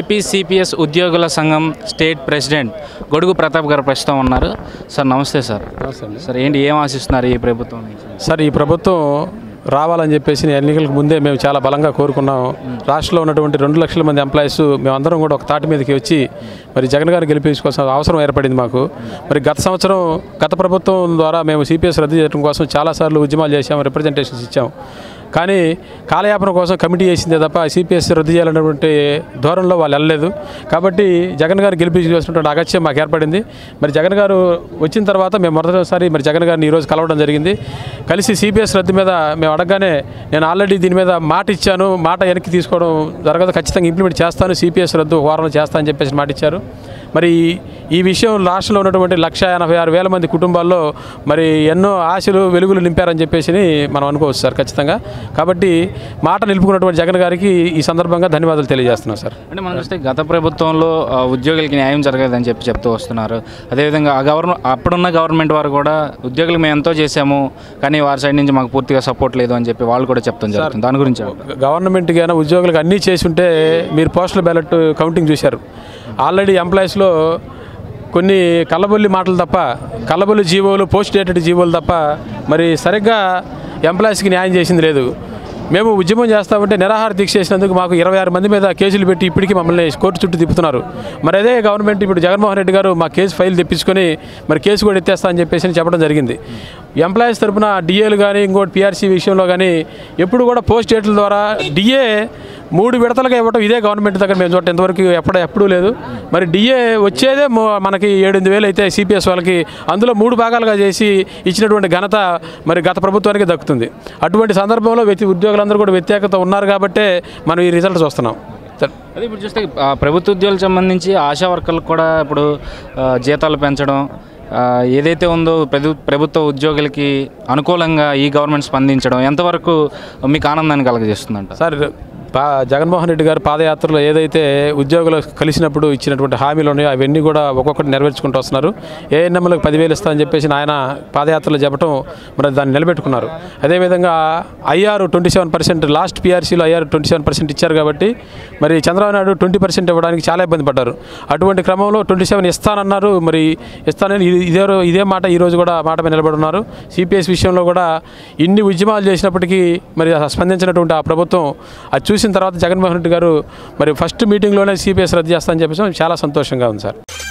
AP CPS ఉద్యోగుల సంఘం state president గొడుగు ప్రతాప్ గారు ప్రస్తుతం ఉన్నారు సార్ నమస్తే సార్ సార్ ఏంటి ఏం ఆశిస్తున్నారు ఈ ప్రభుత్వం నుంచి? సార్ ఈ ప్రభుత్వం రావాలని చెప్పేసి ఎన్నికలకు ముందే మేము చాలా బలంగా కోరుకున్నాం రాష్ట్రంలో ఉన్నటువంటి రెండు లక్షల మంది ఎంప్లాయీస్ మేమందరం కూడా ఒక తాటి మీదకి వచ్చి మరి జగన్ గారిని గెలిపించుకోవాల్సిన అవసరం ఏర్పడింది మాకు మరి గత సంవత్సరం గత ప్రభుత్వం ద్వారా మేము సిపిఎస్ రద్దు చేయడం కోసం చాలాసార్లు ఉద్యమాలు చేశాము రిప్రజెంటేషన్స్ ఇచ్చాం కానీ కాలయాపన కోసం కమిటీ చేసిందే తప్ప సిపిఎస్ రద్దు చేయాలన్నటువంటి ధోరణిలో వాళ్ళు వెళ్ళలేదు కాబట్టి జగన్ గారు గెలిపించాల్సినటువంటి అగత్యం మాకు ఏర్పడింది మరి జగన్ గారు వచ్చిన తర్వాత మేము మొదటిసారి మరి జగన్ గారిని ఈరోజు కలవడం జరిగింది కలిసి సిపిఎస్ రద్దు మీద మేము అడగగానే నేను ఆల్రెడీ దీని మీద మాట ఇచ్చాను మాట వెనక్కి తీసుకోవడం జరగదు ఖచ్చితంగా ఇంప్లిమెంట్ చేస్తాను సిపిఎస్ రద్దు ఒక వారంలో చేస్తానని చెప్పేసి మాట ఇచ్చారు మరి ఈ విషయం రాష్ట్రంలో ఉన్నటువంటి లక్ష ఎనభై ఆరు వేల మంది కుటుంబాల్లో మరి ఎన్నో ఆశలు వెలుగులు నింపారని చెప్పేసి మనం అనుకోవచ్చు సార్ ఖచ్చితంగా కాబట్టి మాట నిలుపుకున్నటువంటి జగన్ గారికి ఈ సందర్భంగా ధన్యవాదాలు తెలియజేస్తున్నాం సార్ అంటే మనం చూస్తే గత ప్రభుత్వంలో ఆ, ఉద్యోగులకి న్యాయం జరగలేదని చెప్పి చెప్తూ వస్తున్నారు అదేవిధంగా ఆ గవర్న అప్పుడున్న గవర్నమెంట్ వారు కూడా ఉద్యోగులకు మేము ఎంతో చేశాము కానీ వారి సైడ్ నుంచి మాకు పూర్తిగా సపోర్ట్ లేదు అని చెప్పి వాళ్ళు కూడా చెప్తాం జరుగుతుంది దాని గురించి ఏమంటారు? గవర్నమెంట్ కానీ ఉద్యోగులకు అన్నీ చేసి ఉంటే మీరు పోస్టల్ బ్యాలెట్ కౌంటింగ్ చూశారు ఆల్రెడీ ఎంప్లాయీస్లో కొన్ని కల్లబొల్లి మాటలు తప్ప కల్లబొల్లి జీవోలు పోస్ట్ డేటెడ్ జీవోలు తప్ప మరి సరిగ్గా ఎంప్లాయీస్కి న్యాయం చేసింది లేదు మేము ఉద్యమం చేస్తామంటే నిరాహార దీక్ష చేసినందుకు మాకు ఇరవై ఆరు మంది మీద కేసులు పెట్టి ఇప్పటికీ మమ్మల్ని కోర్టు చుట్టూ తిప్పుతున్నారు మరి అదే గవర్నమెంట్ ఇప్పుడు జగన్మోహన్ రెడ్డి గారు మా కేసు ఫైల్ తెప్పించుకొని మరి కేసు కూడా ఎత్తేస్తా అని చెప్పేసి చెప్పడం జరిగింది ఎంప్లాయీస్ తరపున డిఏలు కానీ ఇంకోటి పిఆర్సీ విషయంలో కానీ ఎప్పుడు కూడా పోస్ట్ డేట్ల ద్వారా డిఏ మూడు విడతలుగా ఇవ్వడం ఇదే గవర్నమెంట్ దగ్గర మేము చూడటం ఇంతవరకు ఎప్పుడు ఎప్పుడూ లేదు మరి డిఏ వచ్చేదే మో- మనకి ఏడెనిమిది వేలు అయితే సిపిఎస్ వాళ్ళకి అందులో మూడు భాగాలుగా చేసి ఇచ్చినటువంటి ఘనత మరి గత ప్రభుత్వానికి దక్కుతుంది అటువంటి సందర్భంలో వ్యక్తి ఉద్యోగులందరూ కూడా వ్యతిరేకత ఉన్నారు కాబట్టే మనం ఈ రిజల్ట్ చూస్తున్నాం సరే. అదే ఇప్పుడు చూస్తే ఆ, ప్రభుత్వ ఉద్యోగులకు సంబంధించి ఆశా వర్కర్లకు కూడా ఇప్పుడు ఆ, జీతాలు పెంచడం ఆ, ఏదైతే ఉందో ప్రభు ప్రభుత్వ ఉద్యోగులకి అనుకూలంగా ఈ గవర్నమెంట్ స్పందించడం ఎంతవరకు మీకు ఆనందాన్ని కలగజేస్తుందంట సార్ పా జగన్మోహన్ రెడ్డి గారు పాదయాత్రలో ఏదైతే ఉద్యోగులు కలిసినప్పుడు ఇచ్చినటువంటి హామీలు ఉన్నాయో అవన్నీ కూడా ఒక్కొక్కటి నెరవేర్చుకుంటూ వస్తున్నారు ఏఎన్ఎంలకు పదివేలు ఇస్తా అని చెప్పేసి ఆయన పాదయాత్రలో చెప్పడం మరి దాన్ని నిలబెట్టుకున్నారు అదేవిధంగా IR twenty seven percent last పీఆర్సీలో ఐఆర్ ట్వంటీ సెవెన్ పర్సెంట్ ఇచ్చారు కాబట్టి మరి చంద్రబాబు నాయుడు ట్వంటీ పర్సెంట్ ఇవ్వడానికి చాలా ఇబ్బంది పడ్డారు అటువంటి క్రమంలో ట్వంటీ సెవెన్ ఇస్తానన్నారు మరి ఇస్తానని ఇది- ఇదే రో- ఇదే మాట ఈ రోజు కూడా మాట మీద నిలబడి ఉన్నారు సిపిఎస్ విషయంలో కూడా ఇన్ని ఉద్యమాలు చేసినప్పటికీ మరి స్పందించినటువంటి ఆ ప్రభుత్వం అది చూసిన తర్వాత జగన్మోహన్ రెడ్డి గారు మరి ఫస్ట్ మీటింగ్లోనే సిపిఎస్ రద్దు చేస్తానని చెప్పేసి చాలా సంతోషంగా ఉంది సార్